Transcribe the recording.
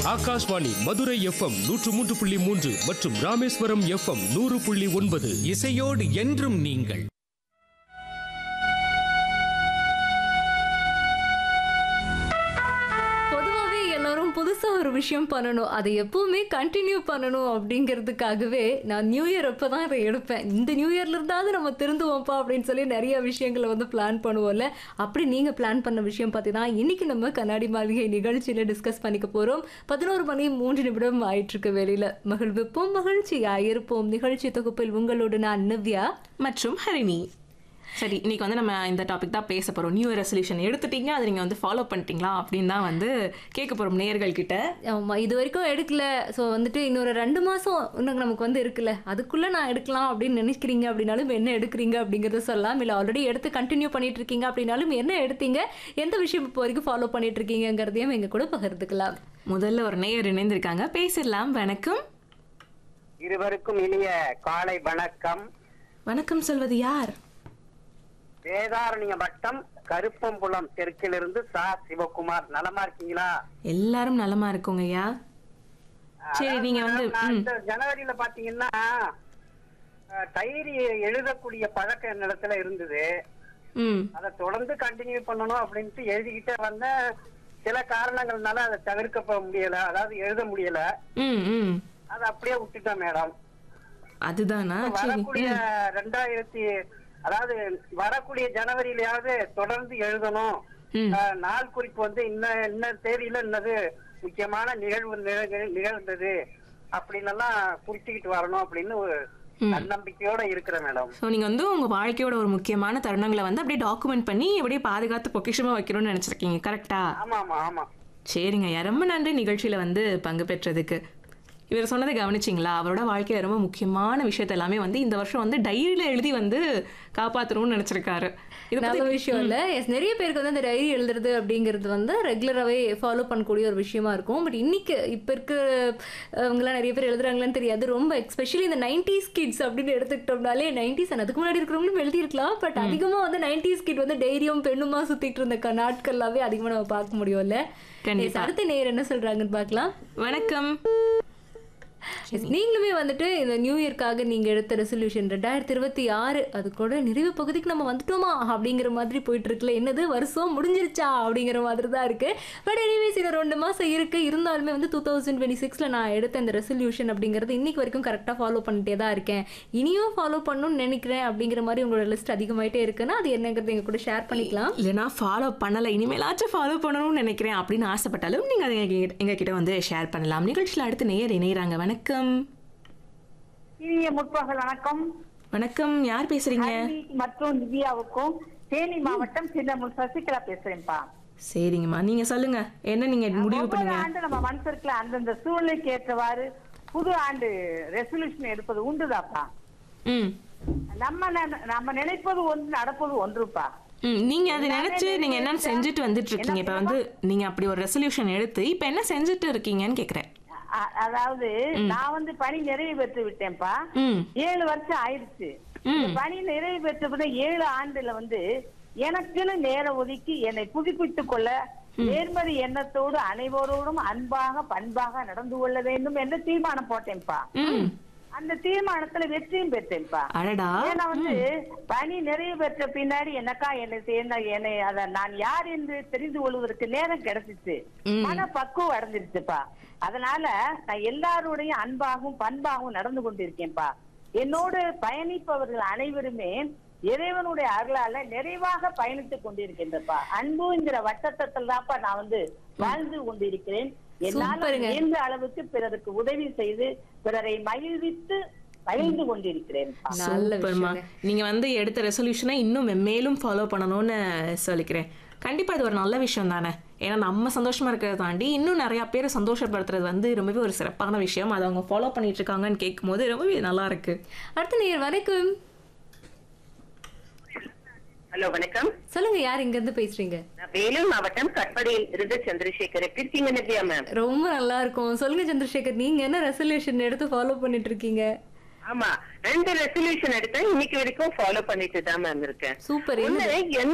Akashvani Madurai FM நூற்று மூன்று புள்ளி மூன்று மற்றும் ராமேஸ்வரம் எஃப்எம் நூறு புள்ளி ஒன்பது இசையோடு என்றும் நீங்கள் பொதுவாகவே எல்லாரும் புதுசாக ஒரு விஷயம் பண்ணணும் அதை எப்பவுமே கண்டினியூ பண்ணணும் அப்படிங்கிறதுக்காகவே நான் நியூ இயர் அப்போ தான் அதை எடுப்பேன் இந்த நியூ இயர்ல இருந்தாவது நம்ம திருந்துவோம்ப்பா அப்படின்னு சொல்லி நிறைய விஷயங்களை வந்து பிளான் பண்ணுவோம்ல அப்படி நீங்கள் பிளான் பண்ண விஷயம் பார்த்தீங்கன்னா இன்னைக்கு நம்ம கண்ணாடி மாளிகை நிகழ்ச்சியில் டிஸ்கஸ் பண்ணிக்க போகிறோம் பதினோரு மணி மூன்று நிமிடம் ஆயிட்டிருக்கு வெளியில் மகிழ்விப்போம் மகிழ்ச்சியாக இருப்போம் நிகழ்ச்சி தொகுப்பில் உங்களோடு நான் நிவ்யா மற்றும் ஹரிணி சரி இன்னைக்கு வந்து நம்ம இந்த டாபிக் தான் பேச போறோம் நியூ ரெசல்யூஷன் எடுத்துட்டீங்க அதை நீங்க வந்து ஃபாலோ பண்ணிட்டீங்களா அப்படின்னு தான் வந்து கேட்க போறோம் நேயர்கள் கிட்ட ஆமாம் இது வரைக்கும் எடுக்கல ஸோ வந்துட்டு இன்னொரு ரெண்டு மாதம் இன்னும் நமக்கு வந்து இருக்குல்ல அதுக்குள்ளே நான் எடுக்கலாம் அப்படின்னு நினைக்கிறீங்க அப்படின்னாலும் என்ன எடுக்கிறீங்க அப்படிங்கிறத சொல்லலாம் இல்லை ஆல்ரெடி எடுத்து கண்டினியூ பண்ணிட்டு இருக்கீங்க அப்படின்னாலும் என்ன எடுத்தீங்க எந்த விஷயம் இப்போ வரைக்கும் ஃபாலோ பண்ணிட்டு இருக்கீங்கிறதையும் எங்க கூட பகிர்ந்துக்கலாம் முதல்ல ஒரு நேயர் இணைந்திருக்காங்க பேசிடலாம் வணக்கம் இருவருக்கும் இனிய காலை வணக்கம் வணக்கம் சொல்வது யார் வேதாரண்ய வட்டம் கருப்பம்புலம் தெற்கிலிருந்து சா சிவகுமார் நலமா இருக்கீங்களா எல்லாரும் நலமா இருக்கோங்க ஐயா சரி நீங்க வந்து நான் ம், இந்த ஜனவரியில பாத்தீங்கன்னா அஹ், டைரி எழுதக்கூடிய பழக்கம் என்னிடத்துல இருந்தது ம் அதை தொடர்ந்து கண்டினியூ பண்ணணும் அப்படின்ட்டு எழுதிக்கிட்டே வந்தேன் சில காரணங்கள்னால அதை தவிர்க்க முடியல அதாவது எழுத முடியல ம் ம் அதை அப்படியே விட்டுட்டேன் மேடம் அதுதானா சரி வரக்கூடிய ரெண்டாயிரத்தி அதாவது வரக்கூடிய ஜனவரியிலயாவது தொடர்ந்து எழுதணும் ம். அஹ், நாள் குறிப்பு வந்து இன்ன இன்ன தேதியில இன்னது முக்கியமான நிகழ்வு நிகழ்- நிகழ்ந்தது அப்படின்னு எல்லாம் குறிச்சுக்கிட்டு வரணும் அப்படின்னு ஒரு தன்னம்பிக்கையோட இருக்கிற மேடம் ஸோ நீங்கள் வந்து உங்கள் வாழ்க்கையோட ஒரு முக்கியமான தருணங்களை வந்து அப்படியே டாக்குமெண்ட் பண்ணி அப்படியே பாதுகாத்து பொக்கிஷமாக வைக்கணும்னு நினச்சிருக்கீங்க கரெக்டா ஆமா ஆமா ஆமா சரிங்க ஐயா ரொம்ப நன்றி நிகழ்ச்சியில் வந்து பங்கு பெற்றதுக்கு இவர் சொன்னதை கவனிச்சிங்களா அவரோட வாழ்க்கையில் ரொம்ப முக்கியமான விஷயத்த எல்லாமே வந்து இந்த வருஷம் வந்து டைரியில் எழுதி வந்து காப்பாற்றணும்னு நினச்சிருக்காரு இது நல்ல விஷயம் இல்லை எஸ் நிறைய பேருக்கு வந்து அந்த டைரி எழுதுறது அப்படிங்கிறது வந்து ரெகுலராகவே ஃபாலோ பண்ணக்கூடிய ஒரு விஷயமா இருக்கும் பட் இன்னைக்கு இப்போ இருக்கிறவங்களாம் நிறைய பேர் எழுதுறாங்களான்னு தெரியாது ரொம்ப எஸ்பெஷலி இந்த நைன்டிஸ் கிட்ஸ் அப்படின்னு எடுத்துக்கிட்டோம்னாலே நைன்டிஸ் அதுக்கு முன்னாடி இருக்கிறவங்களும் எழுதியிருக்கலாம் பட் அதிகமாக வந்து நைன்டிஸ் கிட் வந்து தைரியம் பெண்ணுமா சுத்திட்டு இருந்த க- நாட்கள்லாவே அதிகமாக நம்ம பார்க்க முடியும்ல கண்டிப்பா. Yes, அடுத்த நேர் என்ன சொல்றாங்கன்னு பார்க்கலாம் வணக்கம் Yes, நீங்களுமே வந்துட்டு இந்த நியூ இயர்க்காக நீங்க எடுத்த ரெசல்யூஷன் ரெண்டாயிரத்தி இருபத்தி ஆறு அது கூட நிறைவு பகுதிக்கு நம்ம வந்துட்டோமா அப்படிங்கிற மாதிரி போயிட்டு இருக்குல்ல என்னது வருஷம் முடிஞ்சிருச்சா அப்படிங்கிற மாதிரி தான் இருக்கு பட் எனிவேஸ் இன்னும் ரெண்டு மாசம் இருக்கு இருந்தாலுமே வந்து டூ தௌசண்ட் டுவெண்ட்டி சிக்ஸ்ல நான் எடுத்த இந்த ரெசல்யூஷன் அப்படிங்கிறது இன்னைக்கு வரைக்கும் கரெக்டாக ஃபாலோ பண்ணிட்டே தான் இருக்கேன் இனியும் ஃபாலோ பண்ணணும்னு நினைக்கிறேன் அப்படிங்கிற மாதிரி உங்களோட லிஸ்ட் அதிகமாயிட்டே இருக்குன்னா அது என்னங்கிறது எங்க கூட ஷேர் பண்ணிக்கலாம் இல்லைனா ஃபாலோ பண்ணலை இனிமேலாச்சும் ஃபாலோ பண்ணணும்னு நினைக்கிறேன் அப்படின்னு ஆசைப்பட்டாலும் நீங்கள் அதை எங்க- எங்ககிட்ட வந்து ஷேர் பண்ணலாம் நிகழ்ச்சியில் அடுத்து நேயர் இணைகிறாங்க வணக்கம் இனிய முற்பகல் வணக்கம் வணக்கம் யார் பேசுறீங்க ஹரி மற்றும் திவ்யாவுக்கும் தேனி மாவட்டம் சின்னமுல் சசிகலா பேசுறேன்ப்பா சரிங்கம்மா நீங்க சொல்லுங்க என்ன நீங்க முடிவு ஒவ்வொரு பண்ணுங்க ஆண்டு நம்ம மனசுக்குள்ள அந்தந்த சூழ்நிலைக்கு ஏற்றவாறு புது ஆண்டு ரெசல்யூஷன் எடுப்பது உண்டுதாப்பா ம் நம்ம நெ- நம்ம நினைப்பது ஒன்று நடப்பது ஒன்றுப்பா ம் நீங்க அதை நினைச்சு நீங்க என்ன செஞ்சுட்டு வந்துட்டு இருக்கீங்க இப்ப வந்து நீங்க அப்படி ஒரு ரெசல்யூஷன் எடுத்து இப்ப என்ன செஞ்சுட்டு இருக்கீங்கன்னு கேக்குறேன் அ- அதாவது நான் வந்து பணி நிறைவு பெற்று விட்டேன்ப்பா ம் ஏழு வருஷம் ஆயிடுச்சு இந்த பணி நிறைவு பெற்ற பிறகு ஏழு ஆண்டுல வந்து எனக்குன்னு நேரம் ஒதுக்கி என்னை புதுப்பித்துக் கொள்ள நேர்மறை எண்ணத்தோடு அனைவரோடும் அன்பாக பண்பாக நடந்து கொள்ள வேண்டும் என்று தீர்மானம் போட்டேன்ப்பா ம் அந்த தீர்மானத்துல வெற்றியும் பெற்றேன்ப்பா அடடா ஏன்னா வந்து பணி நிறைவு பெற்ற பின்னாடி எனக்கா என்னை சேர்ந்த என்னை அத நான் யார் என்று தெரிந்து கொள்வதற்கு நேரம் கிடைச்சிச்சு மன பக்குவம் அடைஞ்சிருச்சுப்பா அதனால நான் எல்லாரோடையும் அன்பாகவும் பண்பாகவும் நடந்து கொண்டிருக்கேன்ப்பா என்னோடு பயணிப்பவர்கள் அனைவருமே இறைவனுடைய அருளால நிறைவாக பயணித்துக் கொண்டிருக்கின்றப்பா அன்புங்கிற வட்டத்தில் தான்ப்பா நான் வந்து வாழ்ந்து கொண்டிருக்கிறேன் என்னால சூப்பருங்க. இயன்ற அளவுக்கு பிறருக்கு உதவி செய்து பிறரை மகிழ்வித்து மகிழ்ந்து கொண்டிருக்கிறேன் நல்ல சூப்பர்மா நீங்க வந்து எடுத்த ரெசல்யூஷனை இன்னும் மென்மேலும் ஃபாலோ பண்ணணும்னு சொல்லிக்கிறேன் கண்டிப்பா இது ஒரு நல்ல விஷயம் தானே ஏன்னா நம்ம சந்தோஷமா இருக்கிறத தாண்டி இன்னும் நிறைய பேரை சந்தோஷப்படுத்துறது வந்து ரொம்பவே ஒரு சிறப்பான விஷயம் அதை அவங்க ஃபாலோ பண்ணிட்டு இருக்காங்கன்னு கேட்கும்போது ரொம்பவே நல்லா இருக்கு அடுத்த நேர் வணக்கம் ஹலோ வணக்கம் சொல்லுங்க யார் இங்க இருந்து பேசுறீங்க நான் வேலூர் மாவட்டம் கட்படியில் இருந்து சந்திரசேகர் எப்படி இருக்கீங்க நித்யா மேம் ரொம்ப நல்லா இருக்கும் சொல்லுங்க சந்திரசேகர் நீங்க என்ன ரெசல்யூஷன் எடுத்து ஃபாலோ பண்ணிட்டு இருக்கீங்க ஆமா ரெண்டு ரெசல்யூஷன் எடுத்தேன் இன்னைக்கு வரைக்கும் ஃபாலோ பண்ணிட்டு தான் மேம் இருக்கேன் சூப்பர் ஒண்ணு